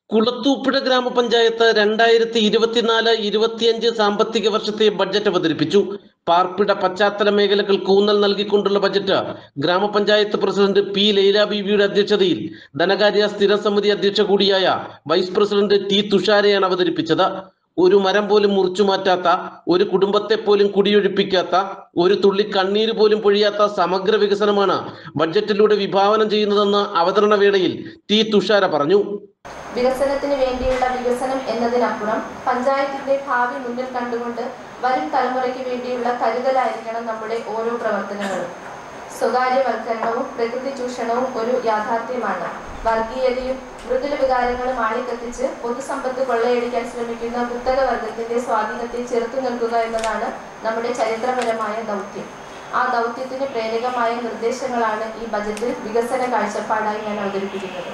കുളത്തൂപ്പുഴ ഗ്രാമപഞ്ചായത്ത് രണ്ടായിരത്തി ഇരുപത്തിനാല് ഇരുപത്തിയഞ്ച് സാമ്പത്തിക വർഷത്തെ ബഡ്ജറ്റ് അവതരിപ്പിച്ചു പാർപ്പിട പശ്ചാത്തല മേഖലകൾക്ക് ഊന്നൽ നൽകിക്കൊണ്ടുള്ള ബജറ്റ് ഗ്രാമപഞ്ചായത്ത് പ്രസിഡന്റ് പി ലൈല ബീവിയുടെ അധ്യക്ഷതയിൽ ധനകാര്യ സ്ഥിര സമിതി അധ്യക്ഷ കൂടിയായ വൈസ് പ്രസിഡന്റ് ടി തുഷാരയാണ് അവതരിപ്പിച്ചത് ഒരു മരം പോലും മുറിച്ചു മാറ്റാത്ത ഒരു കുടുംബത്തെ പോലും കുടിയൊഴിപ്പിക്കാത്ത ഒരു തുള്ളി കണ്ണീര് പോലും പൊഴിയാത്ത സമഗ്ര വികസനമാണ് ബഡ്ജറ്റിലൂടെ വിഭാവനം ചെയ്യുന്നതെന്ന് അവതരണ വേളയിൽ ടി തുഷാര പറഞ്ഞു വികസനത്തിന് വേണ്ടിയുള്ള വികസനം എന്നതിനപ്പുറം പഞ്ചായത്തിന്റെ ഭാവി മുന്നിൽ കണ്ടുകൊണ്ട് വരും തലമുറയ്ക്ക് വേണ്ടിയുള്ള കരുതലായിരിക്കണം നമ്മുടെ ഓരോ പ്രവർത്തനങ്ങളും സ്വകാര്യവൽക്കരണവും പ്രകൃതി ചൂഷണവും ഒരു യാഥാർത്ഥ്യമാണ് വർഗീയതയും മൃദുല വികാരങ്ങളും ആളിക്കത്തിച്ച് പൊതുസമ്പത്ത് കൊള്ളയടിക്കാൻ ശ്രമിക്കുന്ന കുത്തക വർഗത്തിന്റെ സ്വാധീനത്തെ ചെറുത്തു നിൽക്കുക എന്നതാണ് നമ്മുടെ ചരിത്രപരമായ ദൗത്യം ആ ദൗത്യത്തിന് പ്രേരകമായ നിർദ്ദേശങ്ങളാണ് ഈ ബജറ്റിൽ വികസന കാഴ്ചപ്പാടായി ഞാൻ അവതരിപ്പിക്കുന്നത്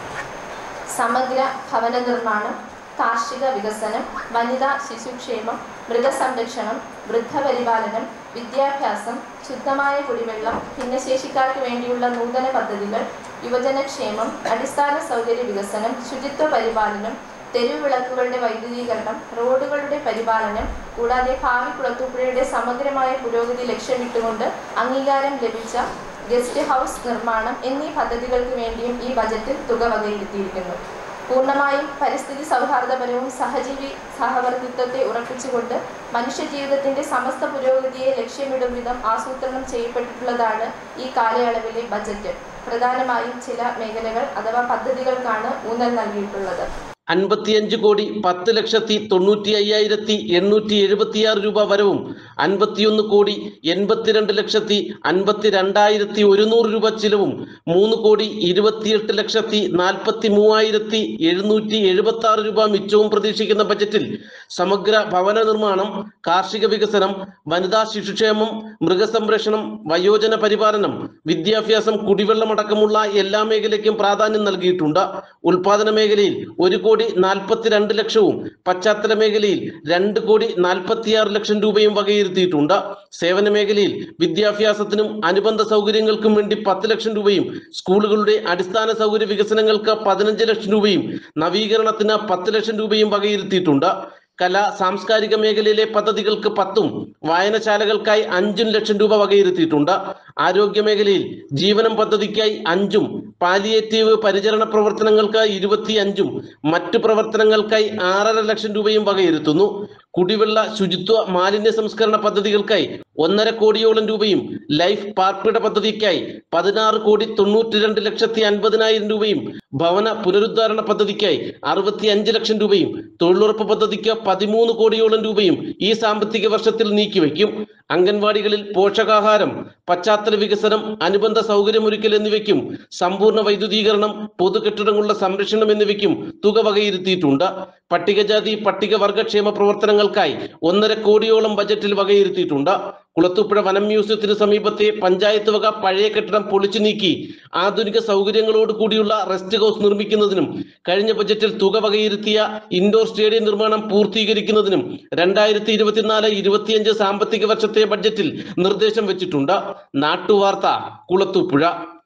സമഗ്ര ഭവന നിർമ്മാണം കാർഷിക വികസനം വനിതാ ശിശുക്ഷേമം മൃഗസംരക്ഷണം വൃദ്ധപരിപാലനം വിദ്യാഭ്യാസം ശുദ്ധമായ കുടിവെള്ളം ഭിന്നശേഷിക്കാർക്ക് വേണ്ടിയുള്ള നൂതന പദ്ധതികൾ യുവജനക്ഷേമം അടിസ്ഥാന സൗകര്യ വികസനം ശുചിത്വ പരിപാലനം തെരുവ് വിളക്കുകളുടെ വൈദ്യുതീകരണം റോഡുകളുടെ പരിപാലനം കൂടാതെ ഭാവി കുളത്തൂപ്പുഴയുടെ സമഗ്രമായ പുരോഗതി ലക്ഷ്യമിട്ടുകൊണ്ട് അംഗീകാരം ലഭിച്ച ഗസ്റ്റ് ഹൗസ് നിർമ്മാണം എന്നീ പദ്ധതികൾക്ക് വേണ്ടിയും ഈ ബജറ്റിൽ തുക വകയിരുത്തിയിരിക്കുന്നു പൂർണ്ണമായും പരിസ്ഥിതി സൗഹാർദ്ദപരവും സഹജീവി സഹവർത്തിത്വത്തെ ഉറപ്പിച്ചുകൊണ്ട് മനുഷ്യജീവിതത്തിന്റെ സമസ്ത പുരോഗതിയെ ലക്ഷ്യമിടും വിധം ആസൂത്രണം ചെയ്യപ്പെട്ടിട്ടുള്ളതാണ് ഈ കാലയളവിലെ ബജറ്റ് പ്രധാനമായും ചില മേഖലകൾ അഥവാ പദ്ധതികൾക്കാണ് ഊന്നൽ നൽകിയിട്ടുള്ളത് അൻപത്തിയഞ്ച് കോടി പത്ത് ലക്ഷത്തി തൊണ്ണൂറ്റി അയ്യായിരത്തി എണ്ണൂറ്റി എഴുപത്തിയാറ് രൂപ വരവും അൻപത്തിയൊന്ന് കോടി എൺപത്തിരണ്ട് ലക്ഷത്തി അൻപത്തി രണ്ടായിരത്തി ഒരുന്നൂറ് രൂപ ചിലവും മൂന്ന് കോടി ഇരുപത്തിയെട്ട് ലക്ഷത്തി നാൽപ്പത്തി മൂവായിരത്തി എഴുന്നൂറ്റി എഴുപത്തി ആറ് രൂപ മിച്ചവും പ്രതീക്ഷിക്കുന്ന ബജറ്റിൽ സമഗ്ര ഭവന നിർമ്മാണം കാർഷിക വികസനം വനിതാ ശിശുക്ഷേമം മൃഗസംരക്ഷണം വയോജന പരിപാലനം വിദ്യാഭ്യാസം കുടിവെള്ളമടക്കമുള്ള എല്ലാ മേഖലയ്ക്കും പ്രാധാന്യം നൽകിയിട്ടുണ്ട് ഉൽപാദന മേഖലയിൽ ഒരു കോടി നാൽപ്പത്തിരണ്ട് ലക്ഷവും പശ്ചാത്തല മേഖലയിൽ രണ്ട് കോടി നാൽപ്പത്തിയാറ് ലക്ഷം രൂപയും വകയിരുത്തിയിട്ടുണ്ട് സേവന മേഖലയിൽ വിദ്യാഭ്യാസത്തിനും അനുബന്ധ സൗകര്യങ്ങൾക്കും വേണ്ടി പത്ത് ലക്ഷം രൂപയും സ്കൂളുകളുടെ അടിസ്ഥാന സൗകര്യ വികസനങ്ങൾക്ക് പതിനഞ്ച് ലക്ഷം രൂപയും നവീകരണത്തിന് പത്ത് ലക്ഷം രൂപയും വകയിരുത്തിയിട്ടുണ്ട് കലാ സാംസ്കാരിക മേഖലയിലെ പദ്ധതികൾക്ക് പത്തും വായനശാലകൾക്കായി അഞ്ചും ലക്ഷം രൂപ വകയിരുത്തിയിട്ടുണ്ട് ആരോഗ്യ മേഖലയിൽ ജീവനം പദ്ധതിക്കായി അഞ്ചും പാലിയേറ്റീവ് പരിചരണ പ്രവർത്തനങ്ങൾക്ക് ഇരുപത്തി അഞ്ചും മറ്റു പ്രവർത്തനങ്ങൾക്കായി ആറര ലക്ഷം രൂപയും വകയിരുത്തുന്നു കുടിവെള്ള ശുചിത്വ മാലിന്യ സംസ്കരണ പദ്ധതികൾക്കായി ഒന്നര കോടിയോളം രൂപയും ലൈഫ് പാർപ്പിട പദ്ധതിക്കായി പതിനാറ് കോടി തൊണ്ണൂറ്റി രണ്ട് ലക്ഷത്തി അൻപതിനായിരം രൂപയും ഭവന പുനരുദ്ധാരണ പദ്ധതിക്കായി അറുപത്തി അഞ്ച് ലക്ഷം രൂപയും തൊഴിലുറപ്പ് പദ്ധതിക്ക് പതിമൂന്ന് കോടിയോളം രൂപയും ഈ സാമ്പത്തിക വർഷത്തിൽ നീക്കിവെക്കും അംഗൻവാടികളിൽ പോഷകാഹാരം പശ്ചാത്തല വികസനം അനുബന്ധ സൗകര്യമൊരുക്കൽ എന്നിവയ്ക്കും സമ്പൂർണ്ണ വൈദ്യുതീകരണം പൊതുകെട്ടിടങ്ങളുടെ സംരക്ഷണം എന്നിവയ്ക്കും തുക വകയിരുത്തിയിട്ടുണ്ട് പട്ടികജാതി പട്ടികവർഗക്ഷേമ പ്രവർത്തനങ്ങൾക്കായി ഒന്നര കോടിയോളം ബജറ്റിൽ വകയിരുത്തിയിട്ടുണ്ട് കുളത്തൂപ്പുഴ വനം മ്യൂസിയത്തിന് സമീപത്തെ പഞ്ചായത്ത് വക പഴയ കെട്ടിടം പൊളിച്ചു നീക്കി ആധുനിക സൗകര്യങ്ങളോട് കൂടിയുള്ള റെസ്റ്റ് ഹൗസ് നിർമ്മിക്കുന്നതിനും കഴിഞ്ഞ ബജറ്റിൽ തുക വകയിരുത്തിയ ഇൻഡോർ സ്റ്റേഡിയം നിർമ്മാണം പൂർത്തീകരിക്കുന്നതിനും രണ്ടായിരത്തി ഇരുപത്തിനാല് ഇരുപത്തിയഞ്ച് സാമ്പത്തിക വർഷത്തെ ബഡ്ജറ്റിൽ നിർദ്ദേശം വെച്ചിട്ടുണ്ട് നാട്ടുവാർത്ത കുളത്തൂപ്പുഴ